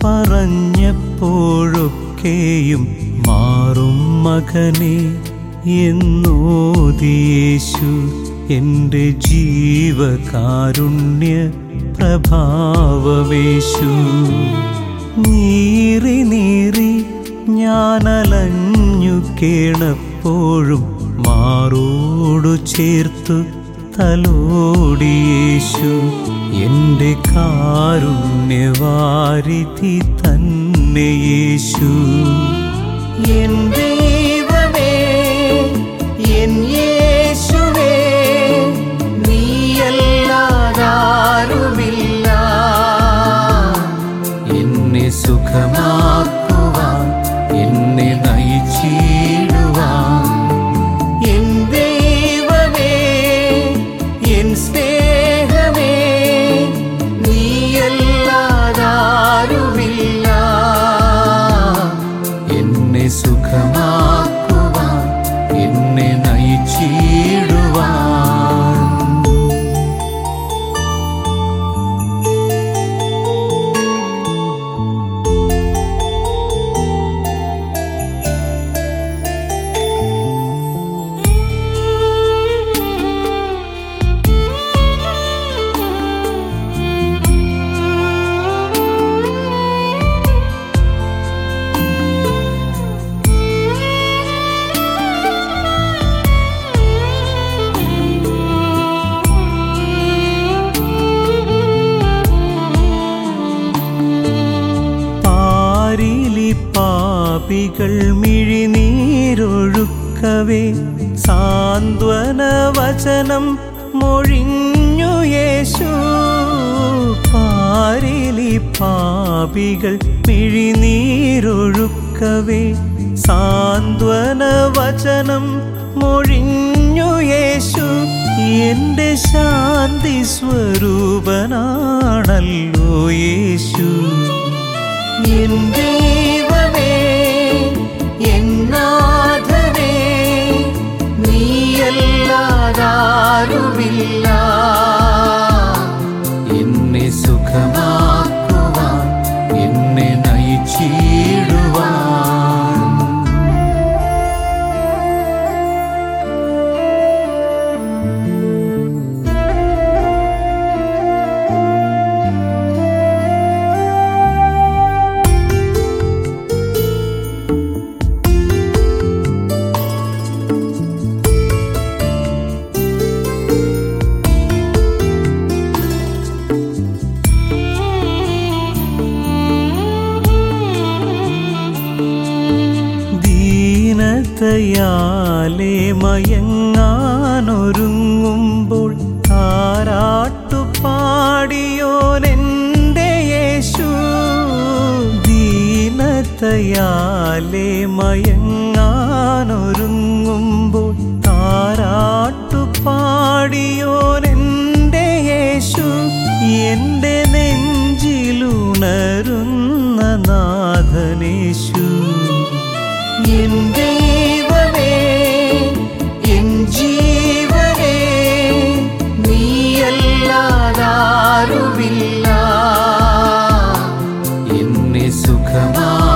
പറഞ്ഞപ്പോഴൊക്കെയും മാറും മകനെ എന്നോദിയേശു എൻ്റെ ജീവകാരുണ്യ പ്രഭാവമേശു നീറി നീറി ഞാനലഞ്ഞു കേണപ്പോഴും മാറോടു ചേർത്തു തലോടിയേശു എൻ്റെ കാരുണ്യവാരിധി തന്നെ യേശു എൻ ദൈവമേ എൻ യേശുവേ നീയല്ലാതാരുമില്ല എന്നെ സുഖമാക്കുവാൻ എന്നെ നയിച്ചിടുവാൻ എൻ ദൈവമേ എൻ സ്നേഹമേ നീയല്ലാതാരുമില്ല എന്നെ സുഖമാക്കുവാൻ എന്നെ നയിച്ചിടുവാൻ പാരിലി പാപികൾ മിഴിനീരൊഴുക്കവേ സാന്ത്വന വചനം മൊഴിഞ്ഞു യേശു പാരിലി പാപികൾ മിഴിനീരൊഴുക്കവേ സാന്ത്വന വചനം മൊഴിഞ്ഞു യേശു എന്റെ ശാന്തി സ്വരൂപനാണല്ലോ യേശു എൻ ദൈവമേ എൻ നാഥനേ നീയല്ലാതാരുമില്ല എന്നെ സുഖമാക്കുവാൻ എന്നെ നയിച്ചിടുവാൻ ദീനതയാലെ മയങ്ങാനൊരുങ്ങുമ്പോൾ താരാട്ടു പാടിയോനെൻ്റെ യേശു ദീനതയാലെ മയങ്ങാനൊരുങ്ങുമ്പോൾ താരാട്ടു പാടിയോനെൻ്റെ യേശു എൻ്റെ നെഞ്ചിലുണരുന്ന നാഥനേശു എൻ ദൈവമേ എൻ ജീവനേ നീയല്ലാതാരുമില്ല എന്നെ സുഖമാ